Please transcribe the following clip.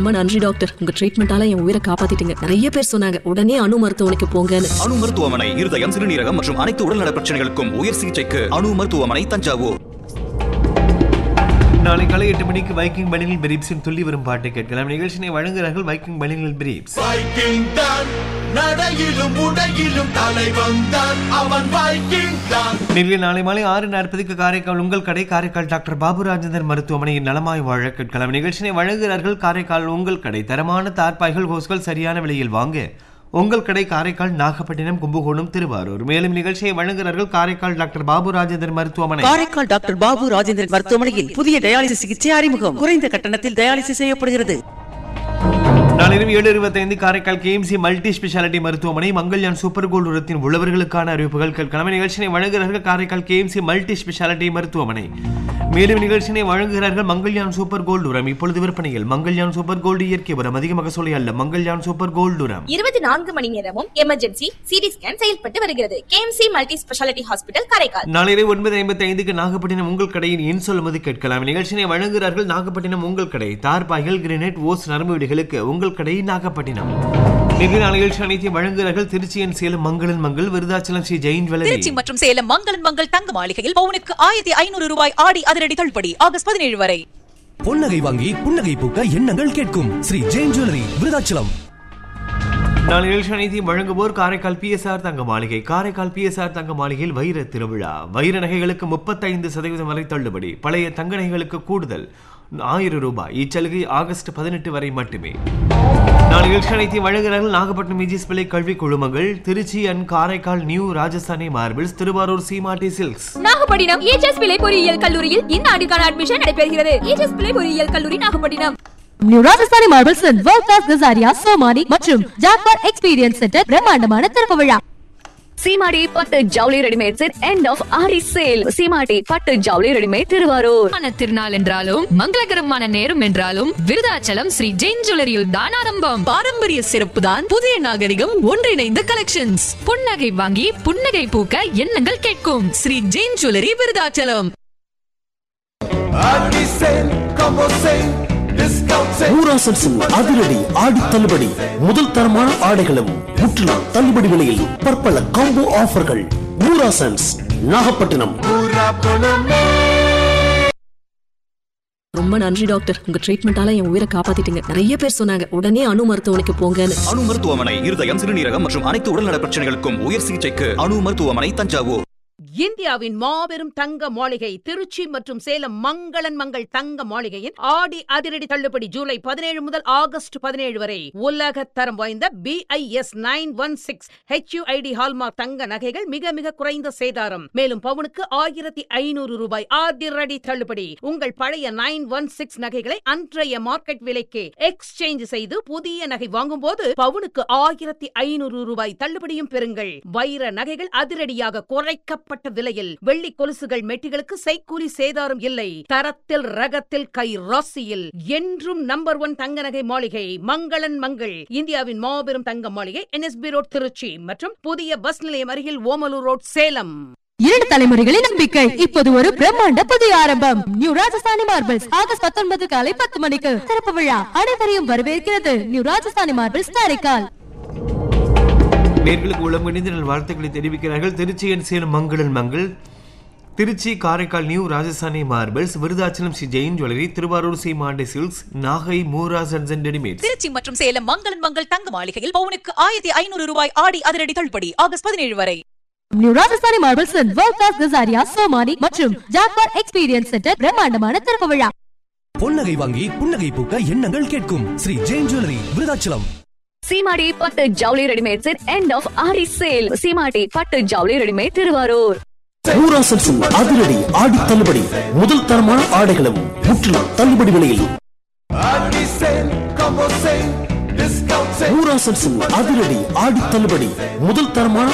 ரொம்ப நன்றி டாக்டர் உங்க ட்ரீட்மெண்டால என் உயிரை காப்பாத்திட்டீங்க நிறைய பேர் சொன்னாங்க உடனே அணு மருத்துவமனைக்கு போங்கன்னு அணு மருத்துவமனை இருதயம் சிறுநீரகம் மற்றும் அனைத்து உடல்நல பிரச்சனைகளுக்கும் உயர் சிகிச்சைக்கு அணு மருத்துவமனை தஞ்சாவூர் நாளை காலை எட்டு மணிக்கு வைக்கிங் பனியல் பிரீப்ஸின் துள்ளி வரும் பாட்டை கேட்கலாம் நிகழ்ச்சியை வழங்குகிறார்கள் வைக்கிங் பனியல் பிரீப்ஸ் வைக்கிங் தான் நடையிலும் உடையிலும் தலைவன் தான் அவன் வைக்கிங் தான் நெல்லில் நாளை மாலை ஆறு நாற்பதுக்கு காரைக்கால் உங்கள் கடை காரைக்கால் டாக்டர் பாபு ராஜேந்தர் மருத்துவமனையின் நலமாய் வாழ கேட்கலாம் நிகழ்ச்சியை வழங்குகிறார்கள் காரைக்கால் உங்கள் கடை தரமான தார்பாய்கள் ஹோஸ்கள் சரியான விலையில் வாங்க உங்கள் கடை காரைக்கால் நாகப்பட்டினம் கும்பகோணம் திருவாரூர் மேலும் நிகழ்ச்சியை வழங்குகிறார்கள் காரைக்கால் டாக்டர் பாபு ராஜேந்தர் மருத்துவமனை காரைக்கால் டாக்டர் பாபு ராஜேந்திரன் மருத்துவமனையில் புதிய டயாலிசிஸ் சிகிச்சை அறிமுகம் குறைந்த கட்டணத்தில் டயாலிசிஸ் செய்யப்படுகிறது நாளை இரவு ஏழு இருபத்தைந்து காரைக்கால் கேஎம்சி மல்டி ஸ்பெஷாலிட்டி மருத்துவமனை மங்கள்யான் சூப்பர் கோல்டு உரத்தின் உழவர்களுக்கான அறிவிப்புகள் கேட்கலாம் நிகழ்ச்சியை வழங்குகிறார்கள் காரைக்கால் கேஎம்சி மல்டி ஸ்பெஷாலிட்டி மருத்துவமனை மேலும் நிகழ்ச்சியை வழங்குகிறார்கள் மங்கள்யான் சூப்பர் கோல்டு உரம் இப்பொழுது விற்பனையில் மங்கள்யான் சூப்பர் கோல்டு இயற்கை உரம் அதிக மகசூலை அல்ல மங்கள்யான் சூப்பர் கோல்டு உரம் இருபத்தி நான்கு மணி நேரமும் எமர்ஜென்சி சிடி ஸ்கேன் செயல்பட்டு வருகிறது KMC multi speciality hospital Karaikal நாளை இரவு ஒன்பது ஐம்பத்தி ஐந்துக்கு நாகப்பட்டினம் உங்கள் கடையின் என் சொல்லுவது கேட்கலாம் நிகழ்ச்சியை வழங்குகிறார்கள் நாகப்பட்டினம் உங்கள் கடை தார்பாய்கள் கிரினேட் ஓஸ் நரம்பு வீடுகளுக்கு உங்கள் கடை நாகப்பட்டினம் நிகழ்ச்சி நாள் நிகழ்ச்சி அனைத்தையும் வழங்குகிறார்கள் திருச்சியன் சேலம் மங்களன் மங்கள் விருதாச்சலம் ஸ்ரீ ஜெயின் திருச்சி ஜுவல்லரி மற்றும் சேலம் மங்களன் மங்கள் தங்க மாளிகையில் பவுனுக்கு ஆயிரத்தி ஐநூறு ரூபாய் ஆடி அதிரடி தள்ளுபடி ஆகஸ்ட் பதினேழு வரை பொன்னகை வாங்கி புன்னகை பூக்க எண்ணங்கள் கேட்கும் ஸ்ரீ ஜெயின் ஜுவல்லரி விருதாச்சலம் நாளை நிகழ்ச்சி அனைத்தையும் வழங்குவோர் காரைக்கால் பிஎஸ்ஆர் தங்க மாளிகை காரைக்கால் பிஎஸ்ஆர் தங்க மாளிகையில் வைர திருவிழா வைர நகைகளுக்கு முப்பத்தைந்து சதவீதம் வரை தள்ளுபடி பழைய தங்க நகைகளுக்கு கூடுதல் ஆயிரம் ரூபாய் இச்சலுகை ஆகஸ்ட் பதினெட்டு வரை மட்டுமே நாளை நிகழ்ச்சி அனைத்தையும் வழங்குகிறார்கள் நாகப்பட்டினம் விஜிஸ் பிள்ளை கல்வி குழுமங்கள் Trichy and Karaikal new Rajasthani marbles Thiruvarur Seematti silks Nagapattinam ages Pillai பொறியியல் கல்லூரியில் இந்த ஆண்டுக்கான அட்மிஷன் நடைபெறுகிறது ஏஜஸ் பிள்ளை பொறியியல் கல்லூரி Nagapattinam new Rajasthani marbles world class Kajaria Somany மற்றும் ஜாக்வார் எக்ஸ்பீரியன்ஸ் சென்டர் பிரம்மாண்டமான திறப்பு விழா சீமாடி பட்டு ஜவுளி readymades end of Aadi sale Seematti பட்டு ஜவுளி ரெடிமேட் திருவாரூர் திருநாள் என்றாலும் மங்களகரமான நேரம் என்றாலும் விருதாச்சலம் ஸ்ரீ ஜெயின் ஜுவல்லரியில் தான் ஆரம்பம் பாரம்பரிய சிறப்பு தான் புதிய நாகரிகம் ஒன்றிணைந்த கலெக்ஷன்ஸ் புன்னகை வாங்கி புன்னகை பூக்க எண்ணங்கள் கேட்கும் Sri Jain jewellery Virudhachalam Aadi sale combo sale discount sale ஊராசன்ஸின் அதிரடி ஆடி தள்ளுபடி முதல் தரமான ஆடைகளும் முற்றிலும் தள்ளுபடி விலையில் பற்பல காம்போ ஆஃபர்கள் ஊராசன்ஸ் நாகப்பட்டினம் பூரா பணமே ரொம்ப நன்றி டாக்டர் உங்க ட்ரீட்மெண்டால என் உயிரை காப்பாத்திட்டீங்க நிறைய பேர் சொன்னாங்க உடனே அணு மருத்துவமனைக்கு போங்கன்னு அணு மருத்துவமனை இருதயம் சிறுநீரகம் மற்றும் அனைத்து உடல்நல பிரச்சனைகளுக்கும் உயர் சிகிச்சைக்கு அணு மருத்துவமனை தஞ்சாவூர் இந்தியாவின் மாபெரும் தங்க மாளிகை திருச்சி மற்றும் சேலம் மங்களன் மங்கள் தங்க மாளிகையின் ஆடி அதிரடி தள்ளுபடி ஜூலை பதினேழு முதல் ஆகஸ்ட் பதினேழு வரை உலக தரம் வாய்ந்த BIS nine one six HUID hallmark தங்க நகைகள் மிக மிக குறைந்த சேதாரம் மேலும் பவுனுக்கு ஆயிரத்தி ஐநூறு ரூபாய் அதிரடி தள்ளுபடி உங்கள் பழைய நைன் ஒன் சிக்ஸ் நகைகளை அன்றைய மார்க்கெட் விலைக்கு எக்ஸ்சேஞ்ச் செய்து புதிய நகை வாங்கும்போது பவுனுக்கு ஆயிரத்தி ஐநூறு ரூபாய் தள்ளுபடியும் பெறுங்கள் வைர நகைகள் அதிரடியாக குறைக்கப்பட்ட விலையில் வெள்ளி கொலுசுகள் மெட்டிகளுக்கு செய்கூலி சேதாரம் இல்லை தரத்தில் ரகத்தில் கை ராசியில் என்றும் நம்பர் ஒன் தங்க நகை மாளிகை மங்களன் மங்கள் இந்தியாவின் மாபெரும் தங்க மாளிகை என்எஸ்பி ரோட் திருச்சி மற்றும் புதிய பஸ் நிலையம் அருகில் ஓமலூர் ரோட் சேலம் இரண்டு தலைமுறைகளின் நம்பிக்கை இப்போது ஒரு பிரம்மாண்ட புதிய ஆரம்பம் நியூ ராஜஸ்தானி மார்பிள்ஸ் ஆகஸ்ட் பத்தொன்பது காலை பத்து மணிக்கு திறப்பு விழா அனைவரையும் வரவேற்கிறது நியூ ராஜஸ்தானி மார்பிள்ஸ் காரைக்கால் நேர்களுக்கு உளம் இணைந்த நல் வாழ்த்துக்களை தெரிவிக்கிறார்கள் திருச்சியன் சேலம் மங்களன் Mangal Trichy Karaikal new Rajasthani marbles Virudhachalam Sri Jain jewellery Thiruvarur Seematti silks Nagai Moora sons and readymades Trichy மற்றும் சேலம் மங்களன் மங்கள் தங்க மாளிகையில் பவுனுக்கு ஆயிரத்தி ஐநூறு ரூபாய் ஆடி அதிரடி தள்ளுபடி ஆகஸ்ட் பதினேழு வரை new Rajasthani marbles world class Kajaria Somany மற்றும் ஜாக்வார் எக்ஸ்பீரியன்ஸ் சென்டர் பிரம்மாண்டமான திறப்பு விழா பொன்னகை வாங்கி புன்னகை பூக்க எண்ணங்கள் கேட்கும் ஸ்ரீ ஜெயின் ஜுவல்லரி விருதாச்சலம் சீமாடி பட்டு ஜவுளி readymades end of Aadi sale Seematti பட்டு ஜவுளி ரெடிமேட் திருவாரூர் ஊராசன்ஸின் அதிரடி ஆடி தள்ளுபடி முதல் தரமான ஆடைகளும் முற்றிலும் தள்ளுபடி விலையில் Aadi sale combo sale discount sale ஊராசன்ஸின் அதிரடி ஆடி தள்ளுபடி முதல் தரமான